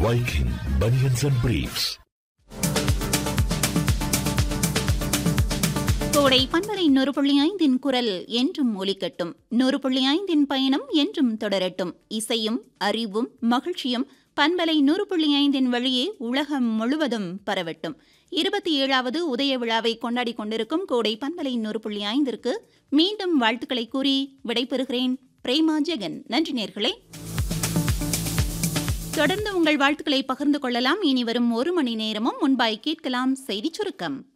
Viking Bunions and Briefs. கோடை பண்பரை நூறு புள்ளி ஐந்தின் குரல் என்றும் ஒலிக்கட்டும் நூறு புள்ளி ஐந்தின் பயணம் என்றும் தொடரட்டும் இசையும் அறிவும் மகிழ்ச்சியும் பண்பலை நூறு புள்ளி ஐந்தின் வழியே உலகம் முழுவதும் பரவட்டும் இருபத்தி ஏழாவது உதய விழாவை கொண்டாடி கொண்டிருக்கும் கோடை பண்பலை நூறு புள்ளி ஐந்திற்கு மீண்டும் வாழ்த்துக்களை கூறி விடைபெறுகிறேன் பிரேமா ஜெகன் நன்றி நேர்களே தொடர்ந்து உங்கள் வாழ்த்துக்களை பகிர்ந்து கொள்ளலாம் இனி வரும் ஒரு மணி நேரமும் முன்பாய் கேட்கலாம் செய்திச் சுருக்கம்